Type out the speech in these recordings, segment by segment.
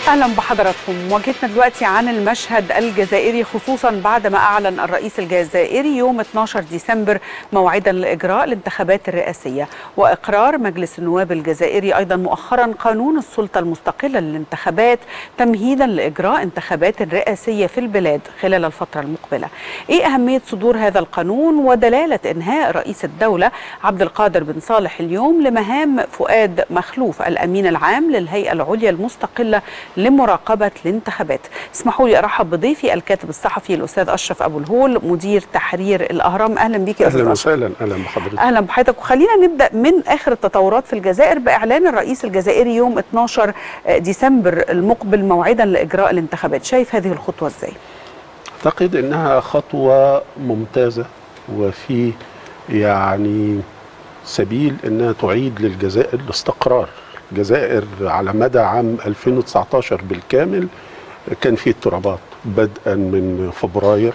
اهلا بحضراتكم مواجهتنا دلوقتي عن المشهد الجزائري خصوصا بعد ما اعلن الرئيس الجزائري يوم 12 ديسمبر موعدا لاجراء الانتخابات الرئاسيه واقرار مجلس النواب الجزائري ايضا مؤخرا قانون السلطه المستقله للانتخابات تمهيدا لاجراء انتخابات رئاسيه في البلاد خلال الفتره المقبله. ايه اهميه صدور هذا القانون ودلاله انهاء رئيس الدوله عبد القادر بن صالح اليوم لمهام فؤاد مخلوف الامين العام للهيئه العليا المستقله لمراقبة الانتخابات اسمحوا لي أرحب بضيفي الكاتب الصحفي الأستاذ أشرف أبو الهول مدير تحرير الأهرام أهلا بك يا أستاذ اهلا أشرف. وسهلا اهلا بحضرتك أهلا بحضرتك وخلينا نبدأ من آخر التطورات في الجزائر بإعلان الرئيس الجزائري يوم 12 ديسمبر المقبل موعدا لإجراء الانتخابات شايف هذه الخطوة إزاي؟ اعتقد انها خطوه ممتازه وفي يعني سبيل انها تعيد للجزائر الاستقرار الجزائر على مدى عام 2019 بالكامل كان في اضطرابات بدءا من فبراير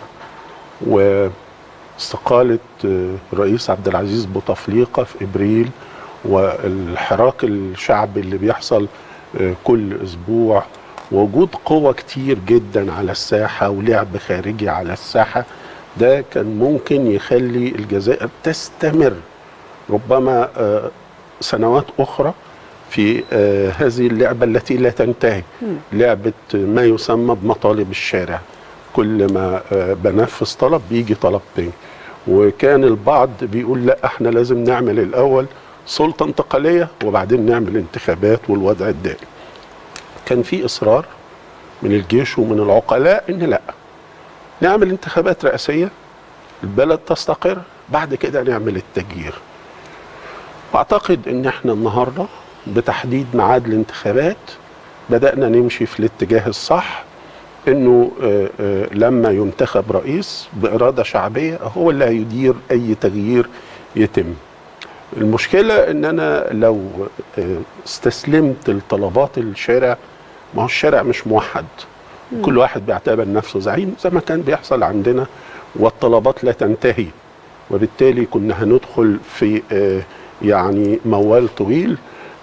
واستقالة الرئيس عبد العزيز بوتفليقة في ابريل والحراك الشعبي اللي بيحصل كل اسبوع وجود قوة كتير جدا على الساحة ولعب خارجي على الساحة ده كان ممكن يخلي الجزائر تستمر ربما آه، سنوات أخرى في آه، هذه اللعبة التي لا تنتهي لعبة ما يسمى بمطالب الشارع كل ما آه، بنفذ طلب بيجي طلب تاني وكان البعض بيقول لا احنا لازم نعمل الأول سلطة انتقالية وبعدين نعمل انتخابات والوضع الدائم كان في إصرار من الجيش ومن العقلاء إن لا نعمل انتخابات رئاسية البلد تستقر بعد كده نعمل التغيير واعتقد ان احنا النهارده بتحديد ميعاد الانتخابات بدانا نمشي في الاتجاه الصح انه آه، آه، لما ينتخب رئيس باراده شعبيه هو اللي هيدير اي تغيير يتم المشكله ان انا لو آه، استسلمت لطلبات الشارع ما هو الشارع مش موحد كل واحد بيعتبر نفسه زعيم زي ما كان بيحصل عندنا والطلبات لا تنتهي وبالتالي كنا هندخل في آه، يعني موال طويل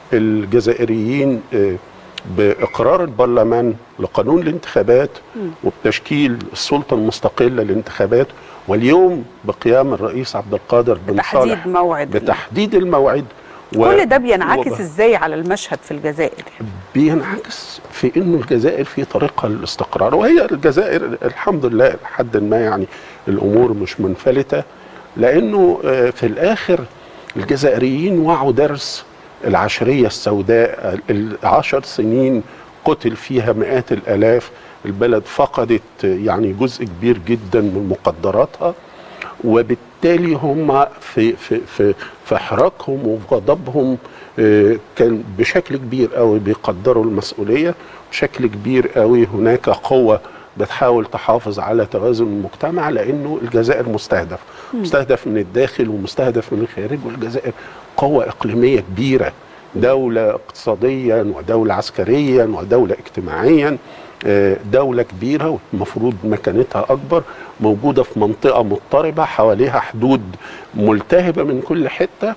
الجزائريين آه، باقرار البرلمان لقانون الانتخابات وبتشكيل السلطه المستقله للانتخابات واليوم بقيام الرئيس عبد القادر بن بتحديد صالح موعد بتحديد الموعد و- كل ده بينعكس وب- ازاي على المشهد في الجزائر بينعكس في انه الجزائر في طريقها للاستقرار وهي الجزائر الحمد لله لحد ما يعني الامور مش منفلته لانه آه، في الاخر الجزائريين وعوا درس العشريه السوداء العشر سنين قتل فيها مئات الالاف البلد فقدت آه، يعني جزء كبير جدا من مقدراتها وبالتالي هم في في في في حراكهم وفي غضبهم آه، كان بشكل كبير قوي بيقدروا المسؤوليه بشكل كبير قوي هناك قوه بتحاول تحافظ على توازن المجتمع لانه الجزائر مستهدف مستهدف من الداخل ومستهدف من الخارج والجزائر قوه اقليميه كبيره دوله اقتصاديا ودوله عسكريا ودوله اجتماعيا آه، دولة كبيرة المفروض مكانتها أكبر موجودة في منطقة مضطربة حواليها حدود ملتهبة من كل حتة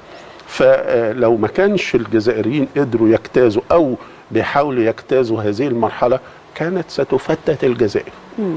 فلو ما كانش الجزائريين قدروا يجتازوا أو بيحاولوا يجتازوا هذه المرحلة كانت ستفتت الجزائر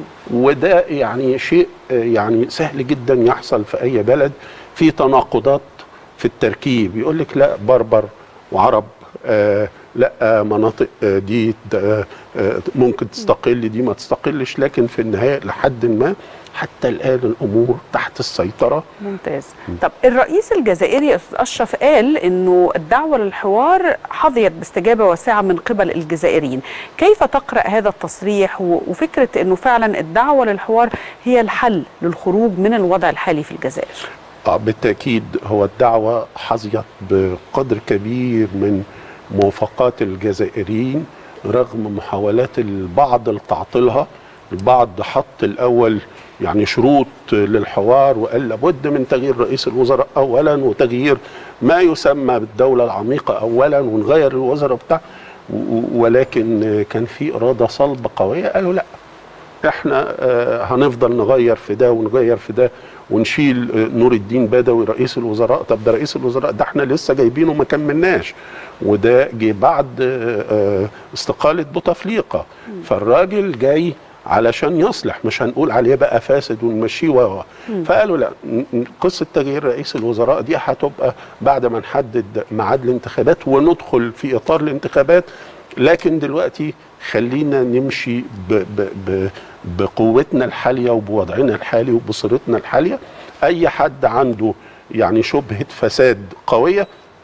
وده يعني شيء آه، يعني سهل جدا يحصل في أي بلد في تناقضات في التركيب يقول لك لا بربر وعرب آه لا آه مناطق آه دي آه آه ممكن تستقل دي ما تستقلش لكن في النهايه لحد ما حتى الان الامور تحت السيطره ممتاز طب الرئيس الجزائري يا استاذ اشرف قال انه الدعوه للحوار حظيت باستجابه واسعه من قبل الجزائريين كيف تقرا هذا التصريح و- وفكره انه فعلا الدعوه للحوار هي الحل للخروج من الوضع الحالي في الجزائر آه بالتاكيد هو الدعوه حظيت بقدر كبير من موافقات الجزائريين رغم محاولات البعض لتعطيلها البعض حط الاول يعني شروط للحوار وقال لابد من تغيير رئيس الوزراء اولا وتغيير ما يسمى بالدوله العميقه اولا ونغير الوزراء بتاع و- و- ولكن كان في اراده صلبه قويه قالوا لا احنا آه، هنفضل نغير في ده ونغير في ده ونشيل آه، نور الدين بدوي رئيس الوزراء طب ده رئيس الوزراء ده احنا لسه جايبينه ما كملناش وده جه بعد آه، آه، استقالة بوتفليقة فالراجل جاي علشان يصلح مش هنقول عليه بقى فاسد ونمشيه و فقالوا لا ن- ن- قصه تغيير رئيس الوزراء دي هتبقى بعد ما نحدد ميعاد الانتخابات وندخل في اطار الانتخابات لكن دلوقتي خلينا نمشي ب ب ب بقوتنا الحاليه وبوضعنا الحالي وبصيرتنا الحاليه اي حد عنده يعني شبهه فساد قويه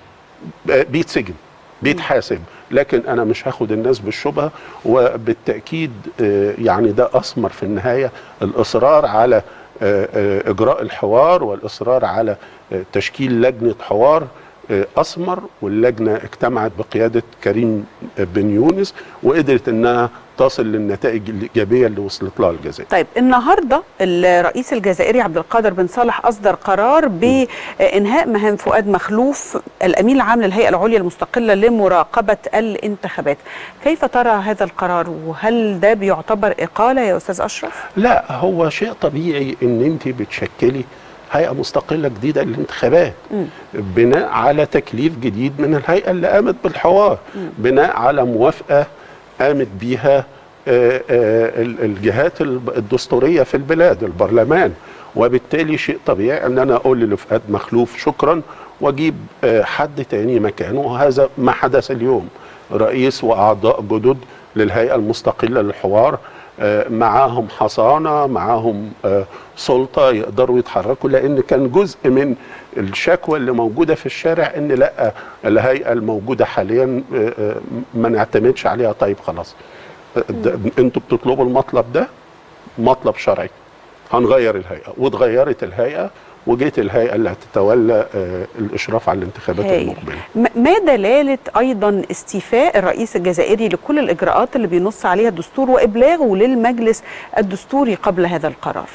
بيتسجن بيتحاسب لكن انا مش هاخد الناس بالشبهه وبالتاكيد آه، يعني ده اثمر في النهايه الاصرار على آه، آه، اجراء الحوار والاصرار على آه، تشكيل لجنه حوار آه، اثمر واللجنه اجتمعت بقياده كريم بن يونس وقدرت انها تصل للنتائج الايجابيه اللي وصلت لها الجزائر طيب النهارده الرئيس الجزائري عبد القادر بن صالح اصدر قرار بانهاء مهام فؤاد مخلوف الامين العام للهيئه العليا المستقله لمراقبه الانتخابات كيف ترى هذا القرار وهل ده بيعتبر اقاله يا استاذ اشرف لا هو شيء طبيعي ان انت بتشكلي هيئه مستقله جديده للانتخابات بناء على تكليف جديد من الهيئه اللي قامت بالحوار بناء على موافقه قامت بيها آه، آه، ال- الجهات الب- الدستوريه في البلاد البرلمان وبالتالي شيء طبيعي ان انا اقول لفؤاد مخلوف شكرا واجيب آه، حد تاني مكانه وهذا ما حدث اليوم رئيس واعضاء جدد للهيئه المستقله للحوار آه، معاهم حصانه معاهم آه، سلطه يقدروا يتحركوا لان كان جزء من الشكوى اللي موجوده في الشارع ان لا الهيئه الموجوده حاليا آه، آه، ما نعتمدش عليها طيب خلاص آه، ده- انتوا بتطلبوا المطلب ده مطلب شرعي هنغير الهيئه واتغيرت الهيئه وجيت الهيئه اللي هتتولى آه، الاشراف على الانتخابات هايل. المقبله م- ما دلاله ايضا استيفاء الرئيس الجزائري لكل الاجراءات اللي بينص عليها الدستور وابلاغه للمجلس الدستوري قبل هذا القرار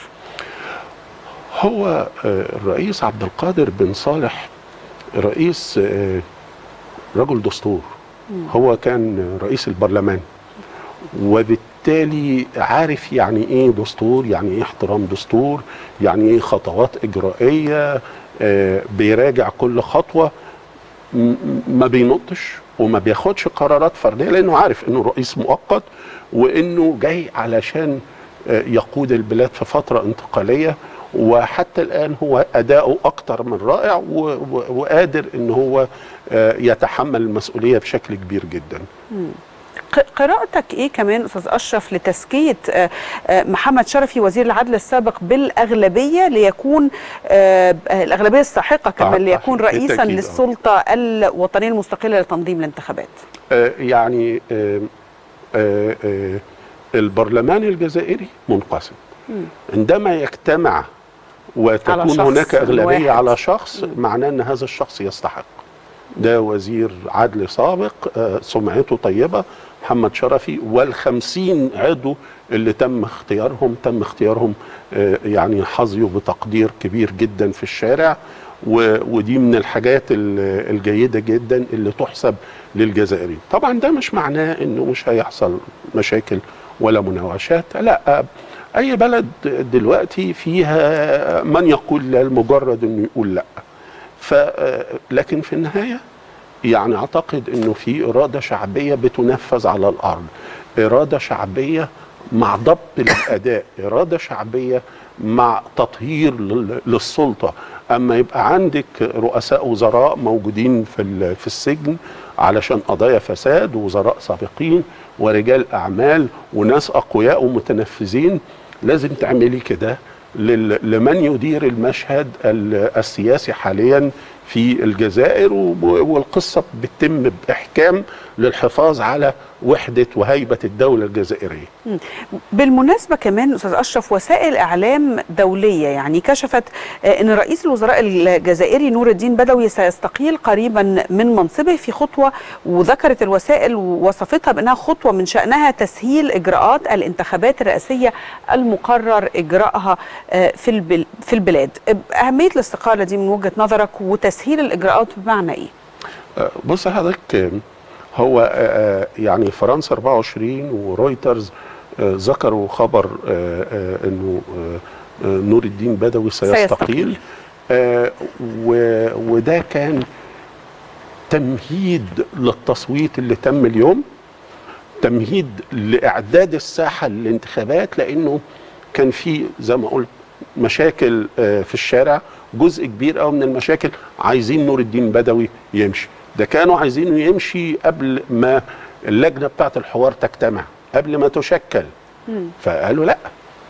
هو آه، الرئيس عبد القادر بن صالح رئيس آه، رجل دستور هو كان رئيس البرلمان وبالتالي عارف يعني ايه دستور يعني ايه احترام دستور يعني ايه خطوات اجرائيه آه، بيراجع كل خطوه م- ما بينطش وما بياخدش قرارات فرديه لانه عارف انه رئيس مؤقت وانه جاي علشان آه، يقود البلاد في فتره انتقاليه وحتى الان هو اداؤه اكتر من رائع و- و- وقادر ان هو آه، يتحمل المسؤوليه بشكل كبير جدا ق- قراءتك ايه كمان استاذ اشرف لتزكيه آه، آه، محمد شرفي وزير العدل السابق بالاغلبيه ليكون آه، آه، الاغلبيه الساحقه كمان آه، ليكون رئيسا بالتأكيد، آه. للسلطه الوطنيه المستقله لتنظيم الانتخابات آه، يعني آه، آه، آه، البرلمان الجزائري منقسم عندما يجتمع على وتكون شخص هناك أغلبية واحد. على شخص معناه أن هذا الشخص يستحق ده وزير عدل سابق آه، سمعته طيبة محمد شرفي والخمسين عضو اللي تم اختيارهم تم اختيارهم آه، يعني حظيوا بتقدير كبير جدا في الشارع و- ودي من الحاجات ال- الجيدة جدا اللي تحسب للجزائريين طبعا ده مش معناه انه مش هيحصل مشاكل ولا مناوشات لا اي بلد دلوقتي فيها من يقول لا لمجرد انه يقول لا ف لكن في النهايه يعني اعتقد انه في اراده شعبيه بتنفذ على الارض اراده شعبيه مع ضبط الاداء اراده شعبيه مع تطهير لل- للسلطه اما يبقى عندك رؤساء وزراء موجودين في ال- في السجن علشان قضايا فساد ووزراء سابقين ورجال اعمال وناس اقوياء ومتنفذين لازم تعملي كده لل- لمن يدير المشهد ال- السياسي حاليا في الجزائر وب- والقصه بتتم باحكام للحفاظ على وحده وهيبه الدوله الجزائريه. بالمناسبة كمان أستاذ أشرف وسائل إعلام دولية يعني كشفت آه، أن رئيس الوزراء الجزائري نور الدين بدوي سيستقيل قريبا من منصبه في خطوة وذكرت الوسائل ووصفتها بأنها خطوة من شأنها تسهيل إجراءات الانتخابات الرئاسية المقرر إجراءها آه، في البل- في البلاد أهمية الاستقالة دي من وجهة نظرك وتسهيل الإجراءات بمعنى إيه؟ آه، بص حضرتك آه، هو آه، آه، يعني فرنسا 24 ورويترز آه، ذكروا خبر آه، آه، انه آه، آه، نور الدين بدوي سيستقيل. سيستقيل آه، و- وده كان تمهيد للتصويت اللي تم اليوم تمهيد لاعداد الساحه للانتخابات لانه كان في زي ما قلت مشاكل آه، في الشارع جزء كبير قوي من المشاكل عايزين نور الدين بدوي يمشي ده كانوا عايزينه يمشي قبل ما اللجنه بتاعه الحوار تجتمع قبل ما تشكل فقالوا لا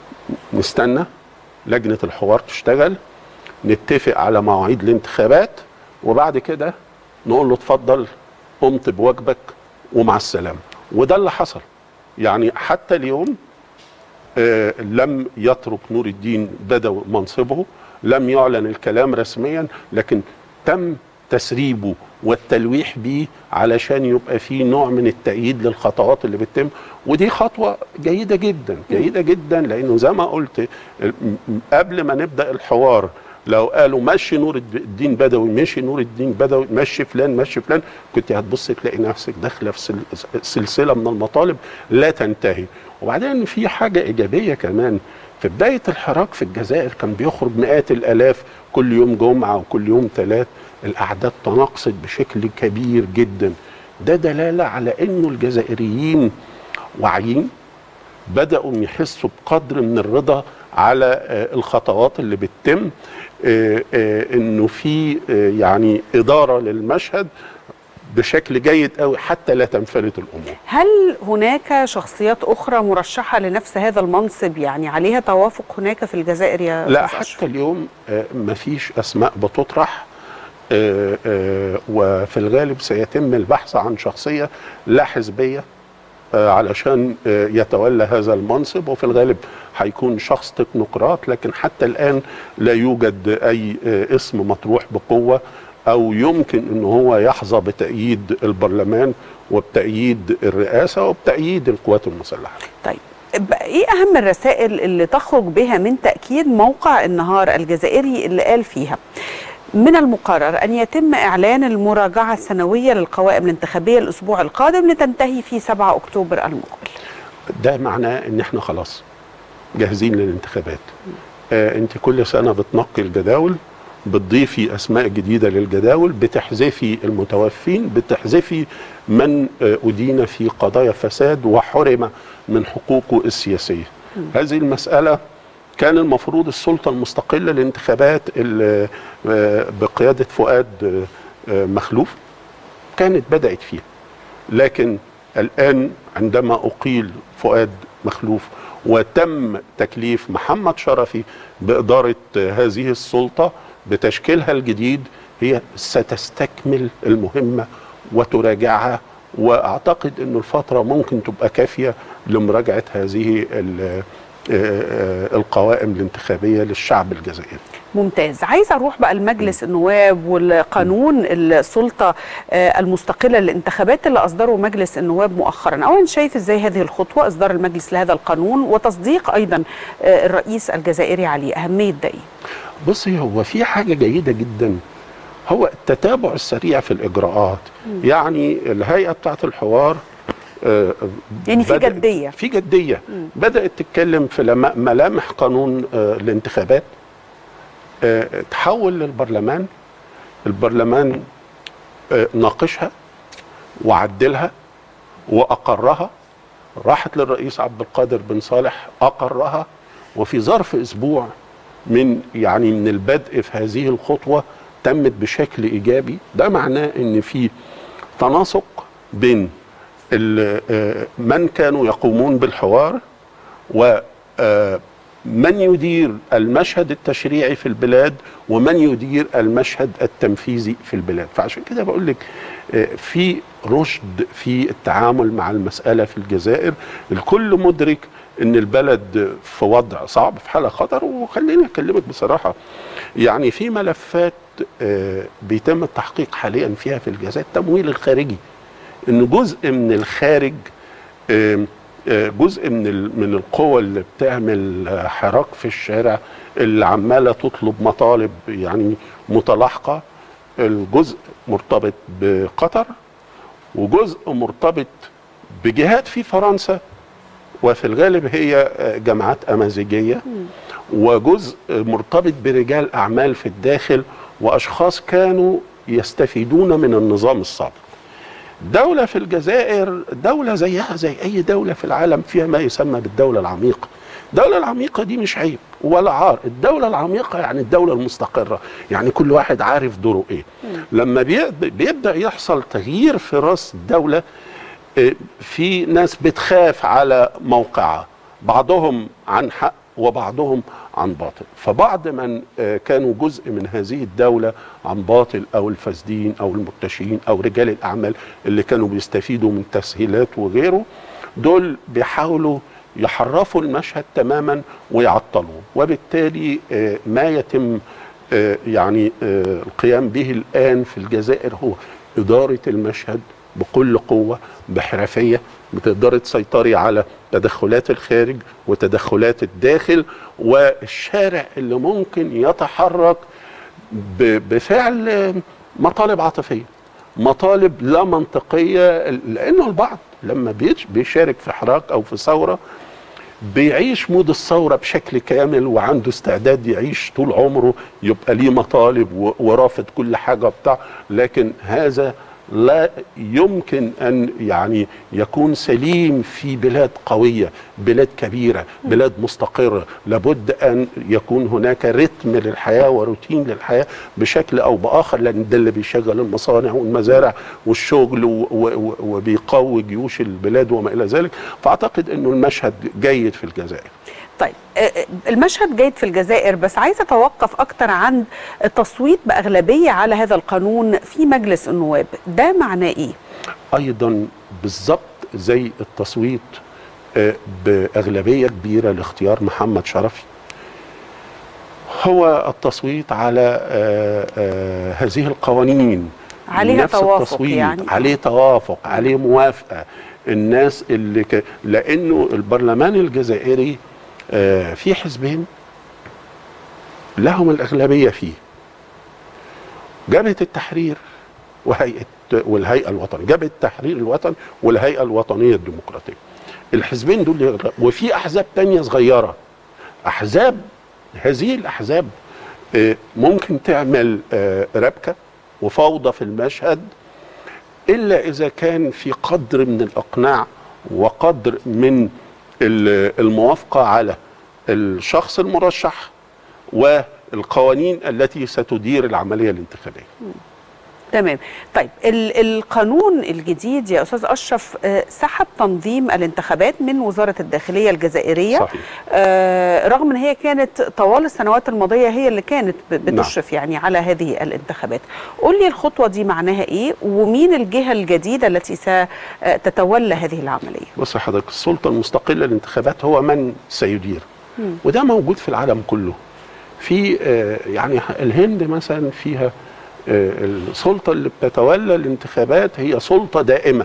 نستنى لجنه الحوار تشتغل نتفق على مواعيد الانتخابات وبعد كده نقول له اتفضل قمت بواجبك ومع السلامه وده اللي حصل يعني حتى اليوم آه لم يترك نور الدين بدوي منصبه لم يعلن الكلام رسميا لكن تم تسريبه والتلويح بيه علشان يبقى فيه نوع من التأييد للخطوات اللي بتتم ودي خطوة جيدة جدا جيدة جدا لأنه زي ما قلت م- م- قبل ما نبدأ الحوار لو قالوا مشي نور الد- الدين بدوي مشي نور الدين بدوي مشي فلان مشي فلان كنت هتبص تلاقي نفسك داخله في سل- سلسله من المطالب لا تنتهي وبعدين في حاجه ايجابيه كمان في بدايه الحراك في الجزائر كان بيخرج مئات الالاف كل يوم جمعه وكل يوم ثلاث الاعداد تناقصت بشكل كبير جدا ده دلاله على انه الجزائريين واعيين بدأوا يحسوا بقدر من الرضا على آه، الخطوات اللي بتتم آه، آه، انه في آه، يعني اداره للمشهد بشكل جيد قوي حتى لا تنفلت الامور هل هناك شخصيات أخرى مرشحة لنفس هذا المنصب يعني عليها توافق هناك في الجزائر يا لا أستاذ أشرف؟ حتى اليوم آه، مفيش اسماء بتطرح آه، آه، وفي الغالب سيتم البحث عن شخصيه لا حزبيه آه، علشان آه، يتولى هذا المنصب وفي الغالب هيكون شخص تكنوقراط لكن حتى الان لا يوجد اي آه، اسم مطروح بقوه او يمكن ان هو يحظى بتأييد البرلمان وبتأييد الرئاسه وبتأييد القوات المسلحه طيب ب- ايه اهم الرسائل اللي تخرج بها من تاكيد موقع النهار الجزائري اللي قال فيها من المقرر ان يتم اعلان المراجعه السنويه للقوائم الانتخابيه الاسبوع القادم لتنتهي في 7 اكتوبر المقبل ده معناه ان احنا خلاص جاهزين للانتخابات آه انت كل سنه بتنقي الجداول بتضيفي اسماء جديده للجداول بتحذفي المتوفين بتحذفي من آه ادين في قضايا فساد وحرم من حقوقه السياسيه هذه المساله كان المفروض السلطه المستقله للانتخابات اللي، آه، بقياده فؤاد آه، آه، مخلوف كانت بدات فيها لكن الآن عندما أقيل فؤاد مخلوف وتم تكليف محمد شرفي بإدارة هذه السلطة بتشكيلها الجديد هي ستستكمل المهمة وتراجعها وأعتقد أن الفترة ممكن تبقى كافية لمراجعة هذه ال- آه، القوائم الانتخابية للشعب الجزائري ممتاز عايزه اروح بقى لمجلس النواب والقانون السلطه آه، المستقله للانتخابات اللي اصدره مجلس النواب مؤخرا اولا شايف ازاي هذه الخطوه اصدار المجلس لهذا القانون وتصديق ايضا آه، الرئيس الجزائري عليه اهميه ده ايه بصي هو في حاجة جيدة جدا هو التتابع السريع في الإجراءات يعني الهيئة بتاعت الحوار آه، يعني في بدأت- جدية. في جدية بدأت تتكلم في لما- ملامح قانون آه، الانتخابات آه، تحول للبرلمان البرلمان آه، ناقشها وعدلها وأقرها راحت للرئيس عبد القادر بن صالح أقرها وفي ظرف أسبوع من يعني من البدء في هذه الخطوة تمت بشكل إيجابي ده معناه إن في تناسق بين ال- آه، من كانوا يقومون بالحوار ومن يدير المشهد التشريعي في البلاد ومن يدير المشهد التنفيذي في البلاد فعشان كده بقول لك آه، في رشد في التعامل مع المسألة في الجزائر الكل مدرك ان البلد في وضع صعب في حالة خطر وخليني اكلمك بصراحة يعني في ملفات آه، بيتم التحقيق حاليا فيها في الجزائر التمويل الخارجي ان جزء من الخارج آم، آه، جزء من ال- من القوى اللي بتعمل آه، حراك في الشارع اللي عماله تطلب مطالب يعني متلاحقه الجزء مرتبط بقطر وجزء مرتبط بجهات في فرنسا وفي الغالب هي آه، جماعات امازيغيه وجزء مرتبط برجال اعمال في الداخل واشخاص كانوا يستفيدون من النظام السابق دولة في الجزائر دولة زيها زي أي دولة في العالم فيها ما يسمى بالدولة العميقة الدولة العميقة دي مش عيب ولا عار الدولة العميقة يعني الدولة المستقرة يعني كل واحد عارف دوره ايه لما بي- بيبدأ يحصل تغيير في رأس الدولة آه، في ناس بتخاف على موقعها بعضهم عن حق وبعضهم عن باطل فبعض من آه، كانوا جزء من هذه الدولة عن باطل أو الفاسدين أو المرتشين أو رجال الأعمال اللي كانوا بيستفيدوا من تسهيلات وغيره دول بيحاولوا يحرفوا المشهد تماما ويعطلوه وبالتالي آه، ما يتم آه، يعني آه، القيام به الآن في الجزائر هو إدارة المشهد بكل قوة بحرفية بتقدري تسيطري على تدخلات الخارج وتدخلات الداخل والشارع اللي ممكن يتحرك ب- بفعل مطالب عاطفية مطالب لا منطقية لأنه البعض لما بيش- بيشارك في حراك أو في ثورة بيعيش مود الثورة بشكل كامل وعنده استعداد يعيش طول عمره يبقى ليه مطالب و- ورافض كل حاجة بتاع لكن هذا لا يمكن أن يعني يكون سليم في بلاد قوية بلاد كبيرة بلاد مستقرة لابد أن يكون هناك رتم للحياة وروتين للحياة بشكل أو بآخر لأن ده اللي بيشغل المصانع والمزارع والشغل و- و- وبيقوي جيوش البلاد وما إلى ذلك فأعتقد أنه المشهد جيد في الجزائر طيب آه، آه، المشهد جيد في الجزائر بس عايزه اتوقف اكتر عن التصويت باغلبيه على هذا القانون في مجلس النواب ده معناه ايه ايضا بالظبط زي التصويت آه، باغلبيه كبيره لاختيار محمد شرفي هو التصويت على آه، آه، هذه القوانين عليها نفس توافق التصويت يعني. عليه توافق عليه موافقه الناس اللي ك... لانه البرلمان الجزائري آه، في حزبين لهم الاغلبيه فيه جبهه التحرير وهيئه والهيئه الوطنيه جبهه التحرير الوطني والهيئه الوطنيه الديمقراطيه الحزبين دول يغ- وفي احزاب تانية صغيره احزاب هذه الاحزاب آه، ممكن تعمل آه، ربكه وفوضى في المشهد الا اذا كان في قدر من الاقناع وقدر من ال- الموافقه على الشخص المرشح والقوانين التي ستدير العمليه الانتخابيه تمام طيب ال- القانون الجديد يا استاذ اشرف آه، سحب تنظيم الانتخابات من وزاره الداخليه الجزائريه صحيح. آه، رغم ان هي كانت طوال السنوات الماضيه هي اللي كانت ب- بتشرف يعني على هذه الانتخابات قول لي الخطوه دي معناها ايه ومين الجهه الجديده التي ستتولى هذه العمليه بص حضرتك السلطة المستقلة للانتخابات هو من سيدير وده موجود في العالم كله في آه، يعني الهند مثلا فيها آه، السلطة اللي بتتولى الانتخابات هي سلطة دائمة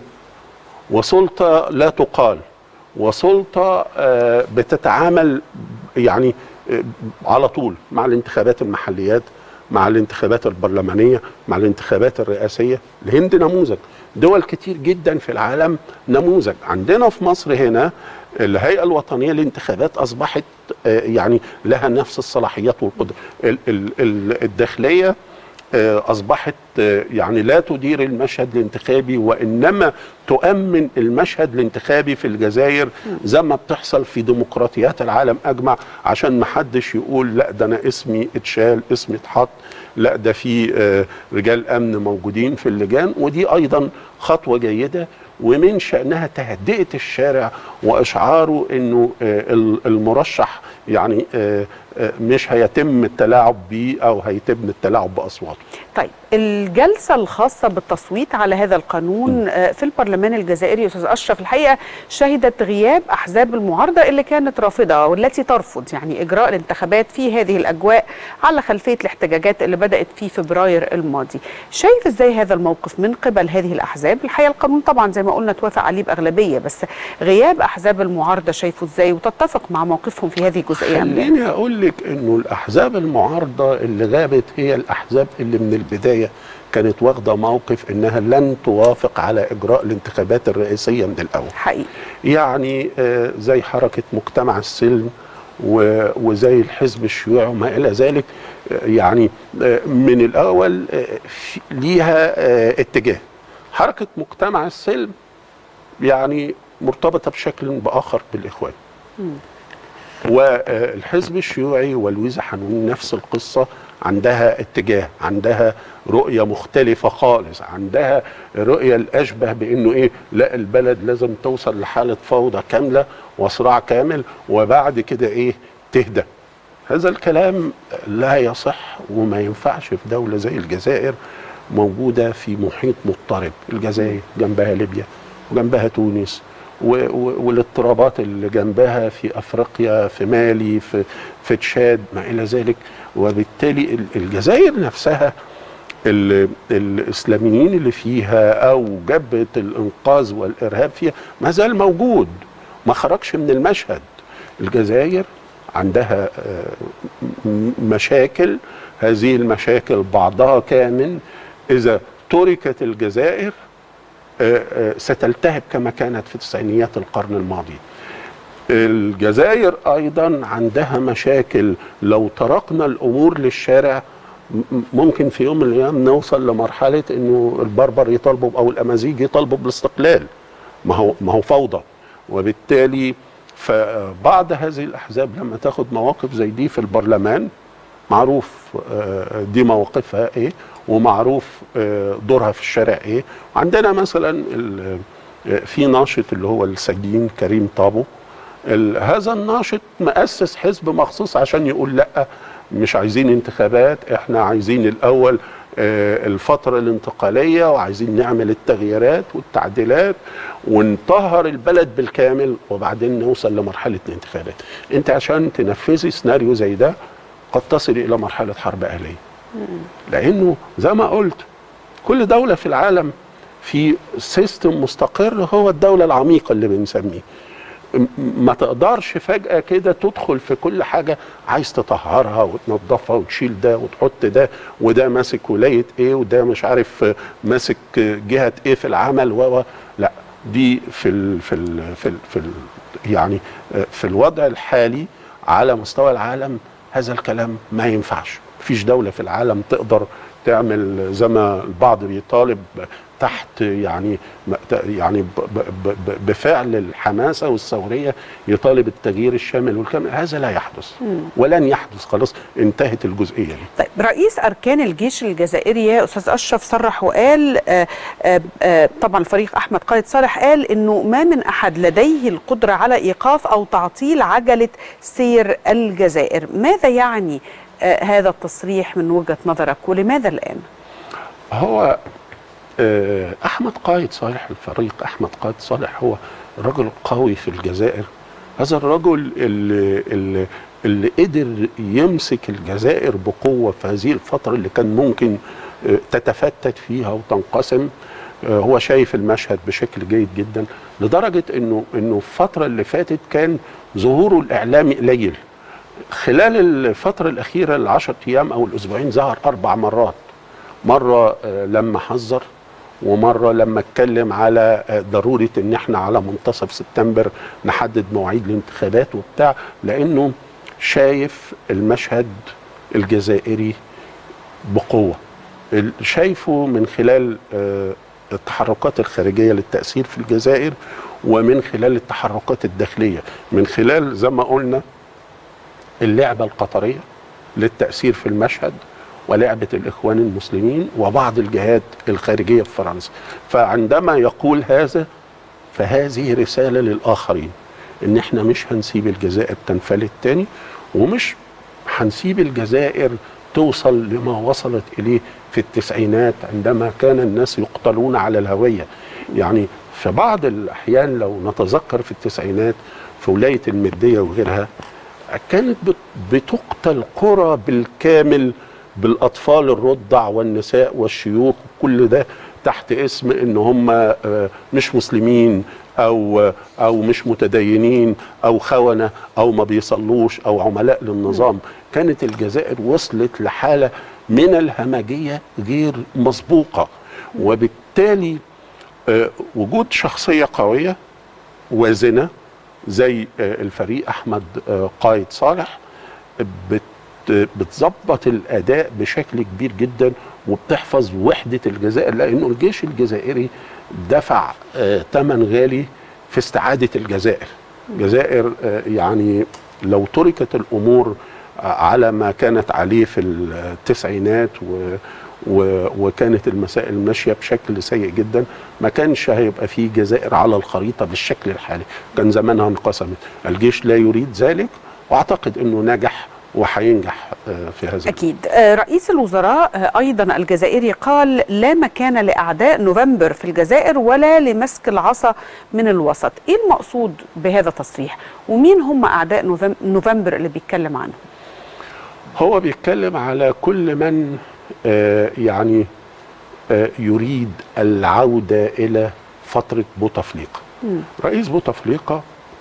وسلطة لا تقال وسلطة آه، بتتعامل يعني آه، على طول مع الانتخابات المحليات مع الانتخابات البرلمانية مع الانتخابات الرئاسية الهند نموذج دول كتير جدا في العالم نموذج عندنا في مصر هنا الهيئة الوطنية للانتخابات أصبحت آه، يعني لها نفس الصلاحيات والقدرة ال- ال- ال- الداخلية آه، اصبحت آه، يعني لا تدير المشهد الانتخابي وانما تؤمن المشهد الانتخابي في الجزائر زي ما بتحصل في ديمقراطيات العالم اجمع عشان ما حدش يقول لا ده انا اسمي اتشال اسمي اتحط لا ده في آه، رجال امن موجودين في اللجان ودي ايضا خطوه جيده ومن شانها تهدئه الشارع واشعاره انه آه، ال- المرشح يعني آه، آه، مش هيتم التلاعب بيه او هيتم التلاعب باصواته طيب الجلسة الخاصة بالتصويت على هذا القانون آه، في البرلمان الجزائري يا أستاذ أشرف الحقيقة شهدت غياب أحزاب المعارضة اللي كانت رافضة والتي ترفض يعني إجراء الانتخابات في هذه الأجواء على خلفية الاحتجاجات اللي بدأت في فبراير الماضي شايف إزاي هذا الموقف من قبل هذه الأحزاب الحقيقة القانون طبعا زي ما قلنا توافق عليه بأغلبية بس غياب أحزاب المعارضة شايفه إزاي وتتفق مع موقفهم في هذه الجزئية أم لا؟ خليني اقول لك انه الاحزاب المعارضه اللي غابت هي الاحزاب اللي من البدايه كانت واخده موقف انها لن توافق على اجراء الانتخابات الرئاسيه من الاول حقيقي يعني آه، زي حركه مجتمع السلم و- وزي الحزب الشيوعي وما الى ذلك آه، يعني آه، من الاول آه، في- ليها آه، اتجاه حركه مجتمع السلم يعني مرتبطه بشكل باخر بالاخوان والحزب الشيوعي ولويزا حنون نفس القصة عندها اتجاه عندها رؤية مختلفة خالص عندها رؤية الأشبه بأنه إيه لا البلد لازم توصل لحالة فوضى كاملة وصراع كامل وبعد كده إيه تهدى هذا الكلام لا يصح وما ينفعش في دولة زي الجزائر موجودة في محيط مضطرب الجزائر جنبها ليبيا وجنبها تونس و- و- والاضطرابات اللي جنبها في افريقيا في مالي في في تشاد ما الى ذلك وبالتالي ال- الجزائر نفسها ال- الاسلاميين اللي فيها او جبهه الانقاذ والارهاب فيها ما زال موجود ما خرجش من المشهد الجزائر عندها آه، م- مشاكل هذه المشاكل بعضها كامن اذا تركت الجزائر آه، آه، ستلتهب كما كانت في تسعينيات القرن الماضي الجزائر ايضا عندها مشاكل لو تركنا الامور للشارع م- ممكن في يوم من الايام نوصل لمرحله انه البربر يطالبوا او الامازيغ يطالبوا بالاستقلال ما هو ما هو فوضى وبالتالي فبعض هذه الاحزاب لما تاخد مواقف زي دي في البرلمان معروف آه، دي مواقفها ايه ومعروف آه، دورها في الشارع ايه عندنا مثلا ال- آه، في ناشط اللي هو السجين كريم طابو ال- هذا الناشط مؤسس حزب مخصوص عشان يقول لا مش عايزين انتخابات احنا عايزين الاول آه، الفترة الانتقالية وعايزين نعمل التغييرات والتعديلات ونطهر البلد بالكامل وبعدين نوصل لمرحلة الانتخابات انت عشان تنفذي سيناريو زي ده قد تصل الى مرحلة حرب اهلية لانه زي ما قلت كل دولة في العالم في سيستم مستقر هو الدولة العميقة اللي بنسميه م- ما تقدرش فجأة كده تدخل في كل حاجة عايز تطهرها وتنظفها وتشيل ده وتحط ده وده ماسك ولاية ايه وده مش عارف ماسك جهة ايه في العمل و و- لا دي في ال في ال في ال في ال يعني في الوضع الحالي على مستوى العالم هذا الكلام ما ينفعش مفيش دولة في العالم تقدر تعمل زي ما البعض بيطالب تحت يعني يعني ب- ب- ب- بفعل الحماسه والثوريه يطالب التغيير الشامل والكامل هذا لا يحدث ولن يحدث خلاص انتهت الجزئيه دي طيب رئيس اركان الجيش الجزائري يا استاذ اشرف صرح وقال آه آه آه طبعا الفريق احمد قائد صالح قال انه ما من احد لديه القدره على ايقاف او تعطيل عجله سير الجزائر ماذا يعني آه هذا التصريح من وجهه نظرك ولماذا الان هو آه، احمد قائد صالح الفريق احمد قائد صالح هو رجل قوي في الجزائر هذا الرجل اللي, اللي, اللي قدر يمسك الجزائر بقوه في هذه الفتره اللي كان ممكن آه، تتفتت فيها وتنقسم آه، هو شايف المشهد بشكل جيد جدا لدرجه انه انه الفتره اللي فاتت كان ظهوره الاعلامي قليل خلال الفتره الاخيره العشر ايام او الاسبوعين ظهر اربع مرات مره آه، لما حذر ومره لما اتكلم على آه، ضروره ان احنا على منتصف سبتمبر نحدد مواعيد الانتخابات وبتاع لانه شايف المشهد الجزائري بقوه ال- شايفه من خلال آه، التحركات الخارجيه للتاثير في الجزائر ومن خلال التحركات الداخليه من خلال زي ما قلنا اللعبه القطريه للتاثير في المشهد ولعبه الاخوان المسلمين وبعض الجهات الخارجيه في فرنسا فعندما يقول هذا فهذه رساله للاخرين ان احنا مش هنسيب الجزائر تنفلت تاني ومش هنسيب الجزائر توصل لما وصلت اليه في التسعينات عندما كان الناس يقتلون على الهويه يعني في بعض الاحيان لو نتذكر في التسعينات في ولايه المديه وغيرها كانت بت- بتقتل قرى بالكامل بالاطفال الرضع والنساء والشيوخ كل ده تحت اسم ان هم آه، مش مسلمين او آه، او مش متدينين او خونه او ما بيصلوش او عملاء للنظام كانت الجزائر وصلت لحاله من الهمجيه غير مسبوقه وبالتالي آه، وجود شخصيه قويه وازنه زي آه، الفريق احمد آه، قايد صالح بت بتظبط الاداء بشكل كبير جدا وبتحفظ وحده الجزائر لانه الجيش الجزائري دفع آه، ثمن غالي في استعاده الجزائر الجزائر آه، يعني لو تركت الامور آه، على ما كانت عليه في التسعينات و و وكانت المسائل ماشيه بشكل سيء جدا ما كانش هيبقى فيه جزائر على الخريطه بالشكل الحالي كان زمانها انقسمت الجيش لا يريد ذلك واعتقد انه نجح وهينجح آه، في هذا أكيد آه، رئيس الوزراء آه، أيضا الجزائري قال لا مكان لأعداء نوفمبر في الجزائر ولا لمسك العصا من الوسط إيه المقصود بهذا التصريح ومين هم أعداء نوفم- نوفمبر اللي بيتكلم عنهم هو بيتكلم على كل من آه، يعني آه، يريد العودة إلى فترة بوتفليقة رئيس بوتفليقة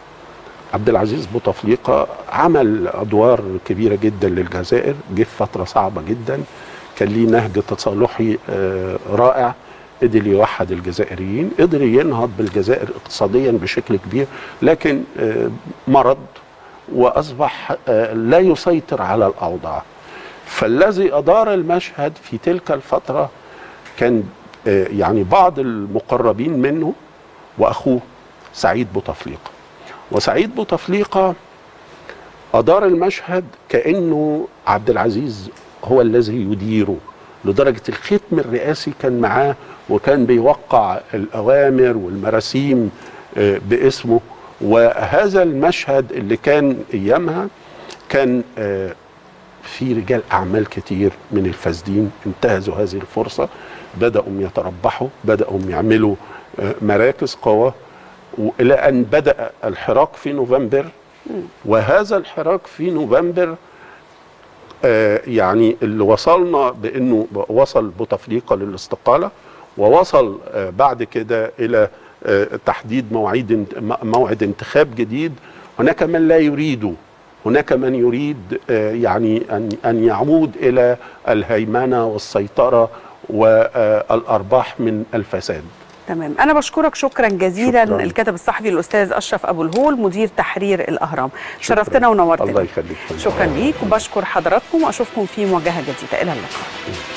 عبد العزيز بوتفليقة عمل أدوار كبيرة جدا للجزائر جه في فترة صعبة جدا كان ليه نهج تصالحي آه، رائع قدر يوحد الجزائريين قدر ينهض بالجزائر اقتصاديا بشكل كبير لكن آه، مرض واصبح آه، لا يسيطر على الاوضاع فالذي ادار المشهد في تلك الفتره كان آه، يعني بعض المقربين منه واخوه سعيد بوتفليقه وسعيد بوتفليقه ادار المشهد كانه عبد العزيز هو الذي يديره لدرجه الختم الرئاسي كان معاه وكان بيوقع الاوامر والمراسيم آه، باسمه وهذا المشهد اللي كان ايامها كان آه، في رجال اعمال كتير من الفاسدين انتهزوا هذه الفرصه بداوا يتربحوا بداوا يعملوا آه، مراكز قوه والى ان بدا الحراك في نوفمبر وهذا الحراك في نوفمبر آه، يعني اللي وصلنا بانه وصل بوتفليقه للاستقاله ووصل آه، بعد كده الى آه، تحديد مواعيد انت- م- موعد انتخاب جديد هناك من لا يريده هناك من يريد آه، يعني ان ان يعود الى الهيمنه والسيطره والارباح من الفساد تمام أنا بشكرك شكرا جزيلا شكراً. الكاتب الصحفي الأستاذ أشرف أبو الهول مدير تحرير الأهرام شكراً. شرفتنا ونورتنا الله يخليك شكرا ليك وبشكر حضراتكم وأشوفكم في مواجهة جديدة إلى اللقاء